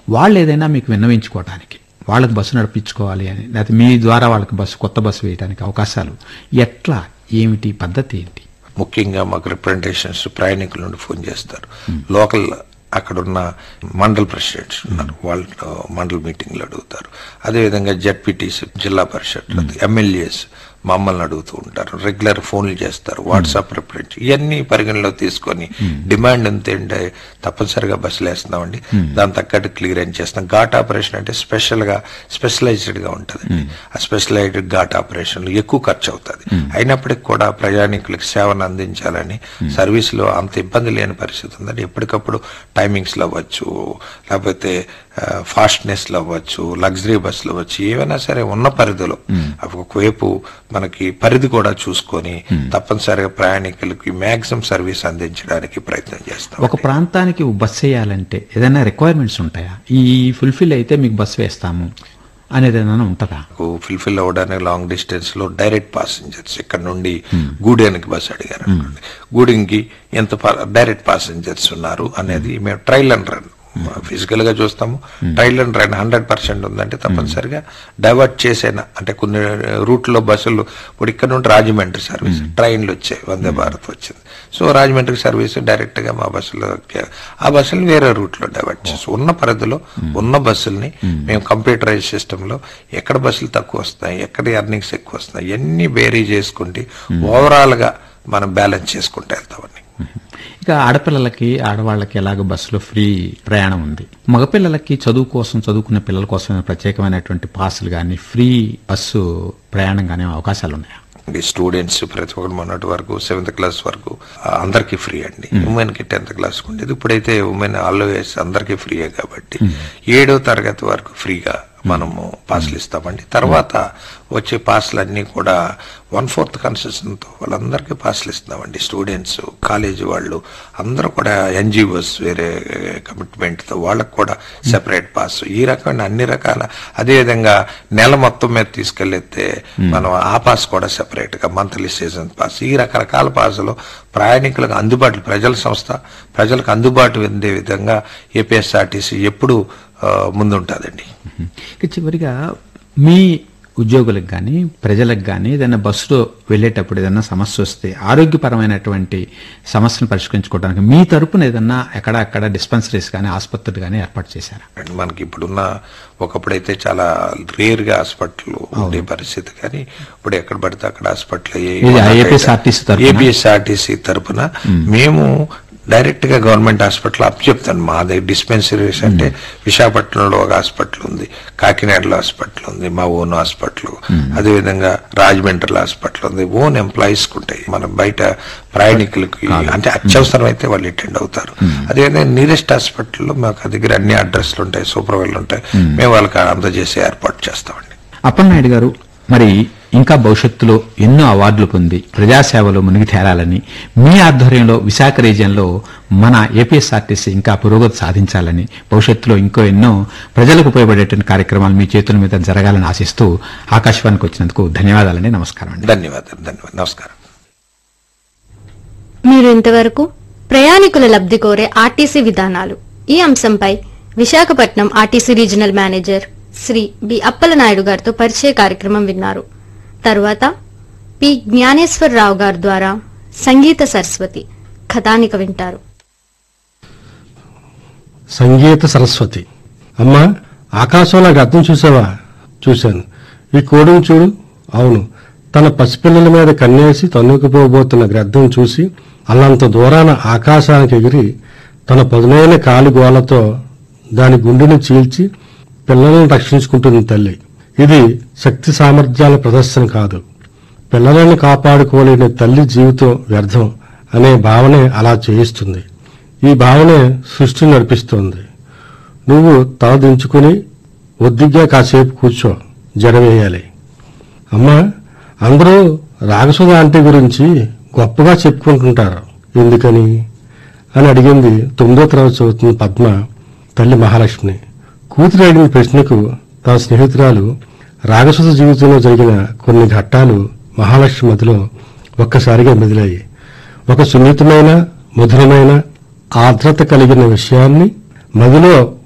వాళ్ళు ఏదైనా మీకు విన్నవించుకోవడానికి వాళ్ళకి బస్సు నడిపించుకోవాలి అని లేకపోతే మీ ద్వారా వాళ్ళకి బస్సు కొత్త బస్సు వేయడానికి అవకాశాలు ఎట్లా ఏమిటి పద్ధతి ఏంటి ముఖ్యంగా మాకు రిప్రజెంటేషన్స్ ప్రయాణికుల నుండి ఫోన్ చేస్తారు లోకల్ అక్కడ ఉన్న మండల్ ప్రెసిడెంట్స్ ఉన్నారు వాళ్ళు మండల్ మీటింగ్లు అడుగుతారు అదేవిధంగా జడ్పీటీసీ జిల్లా పరిషత్ ఎమ్మెల్యేస్ మమ్మల్ని అడుగుతూ ఉంటారు రెగ్యులర్ ఫోన్లు చేస్తారు వాట్సాప్ రిప్రజెంట్ ఇవన్నీ పరిగణలో తీసుకొని డిమాండ్ ఎంత ఏంటంటే తప్పనిసరిగా బస్సులు వేస్తున్నామండి దాని తగ్గట్టు క్లియరెన్స్ చేస్తాం ఘాట్ ఆపరేషన్ అంటే స్పెషల్ గా స్పెషలైజ్డ్ గా ఉంటుంది ఆ స్పెషలైజ్డ్ ఘాట్ ఆపరేషన్ ఎక్కువ ఖర్చు అవుతుంది అయినప్పటికీ కూడా ప్రయాణికులకు సేవను అందించాలని సర్వీస్ లో అంత ఇబ్బంది లేని పరిస్థితి ఉందండి ఎప్పటికప్పుడు టైమింగ్స్ లో అవ్వచ్చు లేకపోతే ఫాస్ట్నెస్ లో అవ్వచ్చు లగ్జరీ బస్సులు అవ్వచ్చు ఏవైనా సరే ఉన్న పరిధిలో అవి ఒకవైపు మనకి పరిధి కూడా చూసుకొని తప్పనిసరిగా ప్రయాణికులకి మ్యాక్సిమం సర్వీస్ అందించడానికి ప్రయత్నం చేస్తాం ఒక ప్రాంతానికి బస్సు వేయాలంటే ఏదైనా రిక్వైర్మెంట్స్ ఉంటాయా ఈ ఫుల్ఫిల్ అయితే మీకు బస్సు వేస్తాము అనేది ఏదైనా ఉంటుందా ఫుల్ఫిల్ అవ్వడానికి లాంగ్ డిస్టెన్స్ లో డైరెక్ట్ పాసెంజర్స్ ఇక్కడ నుండి గూడెనికి బస్ అడిగారు అనుకోండి గూడెంకి ఎంత డైరెక్ట్ పాసెంజర్స్ ఉన్నారు అనేది మేము ట్రైల్ అండ్ రన్ ఫిజికల్ గా చూస్తాము trial and run hundred percent ఉందంటే తప్పనిసరిగా డైవర్ట్ చేసేనా అంటే కొన్ని రూట్ లో బస్సులు ఇప్పుడు ఇక్కడ నుండి రాజమండ్రి సర్వీస్ ట్రైన్లు వచ్చాయి వందే భారత్ వచ్చింది సో రాజమండ్రి సర్వీస్ డైరెక్ట్ గా మా బస్సులో ఆ బస్సులు వేరే రూట్ లో డైవర్ట్ చేసి ఉన్న పరిధిలో ఉన్న బస్సుల్ని మేము కంప్యూటరైజ్ సిస్టమ్ లో ఎక్కడ బస్సులు తక్కువ వస్తాయి ఎక్కడ ఎర్నింగ్స్ ఎక్కువ వస్తాయి ఇవన్నీ బేరీ చేసుకుంటే ఓవరాల్ గా మనం బ్యాలెన్స్ చేసుకుంటూ వెళ్తామని ఇక ఆడపిల్లలకి ఆడవాళ్ళకి ఎలాగ బస్సులో ఫ్రీ ప్రయాణం ఉంది మగపిల్లలకి చదువు కోసం చదువుకునే పిల్లల కోసం ప్రత్యేకమైనటువంటి పాసులు కానీ ఫ్రీ బస్సు ప్రయాణం కానీ అవకాశాలు ఉన్నాయా స్టూడెంట్స్ ప్రతి ఒక్కరు మొన్నటి వరకు సెవెంత్ క్లాస్ వరకు ఆ, అందరికీ ఫ్రీ అండి ఉమెన్ కి టెన్త్ క్లాస్ ఉండేది ఇప్పుడైతే ఉమెన్ ఆల్వేస్ అందరికీ ఫ్రీయే కాబట్టి ఏడో తరగతి వరకు ఫ్రీగా మనము పాస్లు ఇస్తామండి తర్వాత వచ్చే పాస్లు అన్ని కూడా వన్ ఫోర్త్ కన్సెషన్ తో వాళ్ళందరికీ పాస్లు ఇస్తున్నామండి స్టూడెంట్స్ కాలేజీ వాళ్ళు అందరూ కూడా ఎన్జిఓస్ వేరే కమిట్మెంట్ తో వాళ్ళకు కూడా సెపరేట్ పాస్ ఈ రకమైన అన్ని రకాల అదే విధంగా నెల మొత్తం మీద తీసుకెళ్తే మనం ఆ పాస్ కూడా సెపరేట్ గా మంత్లీ సీజన్ పాస్ ఈ రకరకాల పాసులు ప్రయాణికులకు అందుబాటు ప్రజల సంస్థ ప్రజలకు అందుబాటు ఉండే విధంగా ఏపీఎస్ఆర్టీసీ ఎప్పుడు ఆ, ముందుంటుందండి ఇక చివరిగా మీ ఉద్యోగులకు కానీ ప్రజలకు కానీ ఏదైనా బస్సులో వెళ్ళేటప్పుడు ఏదైనా సమస్య వస్తే ఆరోగ్యపరమైనటువంటి సమస్యను పరిష్కరించుకోవడానికి మీ తరపున ఏదన్నా ఎక్కడ అక్కడ డిస్పెన్సరీస్ కానీ ఆసుపత్రులు కానీ ఏర్పాటు చేశారా అండ్ మనకి ఇప్పుడున్న ఒకప్పుడైతే చాలా రేర్ గా హాస్పిటల్ ఉండే పరిస్థితి కానీ ఇప్పుడు ఎక్కడ పడితే అక్కడ హాస్పిటల్ ఇది APSRTC తరపున? ఏపీఎస్ఆర్టీసీ తరపున మేము డైరెక్ట్ గా గవర్నమెంట్ హాస్పిటల్ అప్ చెప్తాను మాది డిస్పెన్సరీస్ అంటే విశాఖపట్నంలో ఒక హాస్పిటల్ ఉంది కాకినాడలో హాస్పిటల్ ఉంది మా ఓన్ హాస్పిటల్ అదేవిధంగా రాజమండ్రిలో హాస్పిటల్ ఉంది ఓన్ ఎంప్లాయీస్ ఉంటాయి మనం బయట ప్రయాణికులకి అంటే అత్యవసరం అయితే వాళ్ళు అటెండ్ అవుతారు అదేవిధంగా నియరెస్ట్ హాస్పిటల్లో మాకు దగ్గర అన్ని అడ్రస్లు ఉంటాయి సూపర్వైజర్లు ఉంటాయి మేము వాళ్ళకి అందజేసే ఏర్పాటు చేస్తామండి అప్పలనాయుడు గారు మరి ఇంకా భవిష్యత్తులో ఎన్నో అవార్డులు పొంది ప్రజాసేవలో మునిగి తేరాలని మీ ఆధ్వర్యంలో విశాఖ రీజియన్లో మన ఏపీఎస్ఆర్టీసీ ఇంకా పురోగతి సాధించాలని భవిష్యత్తులో ఇంకో ఎన్నో ప్రజలకు ఉపయోగపడేటువంటి కార్యక్రమాలు మీ చేతుల మీద జరగాలని ఆశిస్తూ ఆకాశవాణికి వచ్చినందుకు ధన్యవాదాలండి నమస్కారం అండి ధన్యవాదాలు ధన్యవాదాలు నమస్కారం మీరు ఇంతవరకు ప్రయాణికుల లబ్ధి కోరే ఆర్టీసీ విధానాలు ఈ అంశంపై Visakhapatnam RTC regional manager Shri B Appalanaidu గారితో పరిచయ కార్యక్రమం విన్నారు తరువాత పి జ్ఞానేశ్వరరావు గారి ద్వారా సంగీత సరస్వతి కథానిక వింటారు సంగీత సరస్వతి అమ్మా ఆకాశంలో గద్దం చూసావా చూశాను ఈ కోడిని చూడు అవును తన పసిపిల్లల మీద కన్నేసి తన్నుకుపోబోతున్న గ్రద్దం చూసి అల్లంత దూరాన ఆకాశానికి ఎగిరి తన పదునైన కాలి గోలతో దాని గుండెని చీల్చి పిల్లలను రక్షించుకుంటుంది తల్లి ఇది శక్తి సామర్థ్యాల ప్రదర్శన కాదు పిల్లలను కాపాడుకోలేని తల్లి జీవితం వ్యర్థం అనే భావనే అలా చేయిస్తుంది ఈ భావనే సృష్టిని నడిపిస్తోంది నువ్వు తల దించుకుని ఒద్దిగ్గా కాసేపు కూర్చో జడవేయాలి అమ్మా అందరూ రాగసుధ ఆంటీ గురించి గొప్పగా చెప్పుకుంటుంటారు ఎందుకని అని అడిగింది తొమ్మిదో తరగతి చదువుతున్న పద్మ తల్లి మహాలక్ష్మిని కూతురు అడిగిన ప్రశ్నకు తన స్నేహితురాలు రాగసుధ జీవితంలో జరిగిన కొన్ని ఘట్టాలు మహాలక్ష్మి మదిలో ఒక్కసారిగా మెదిలాయి ఒక సున్నితమైన మధురమైన ఆర్ద్రత కలిగిన విషయాన్ని మదిలో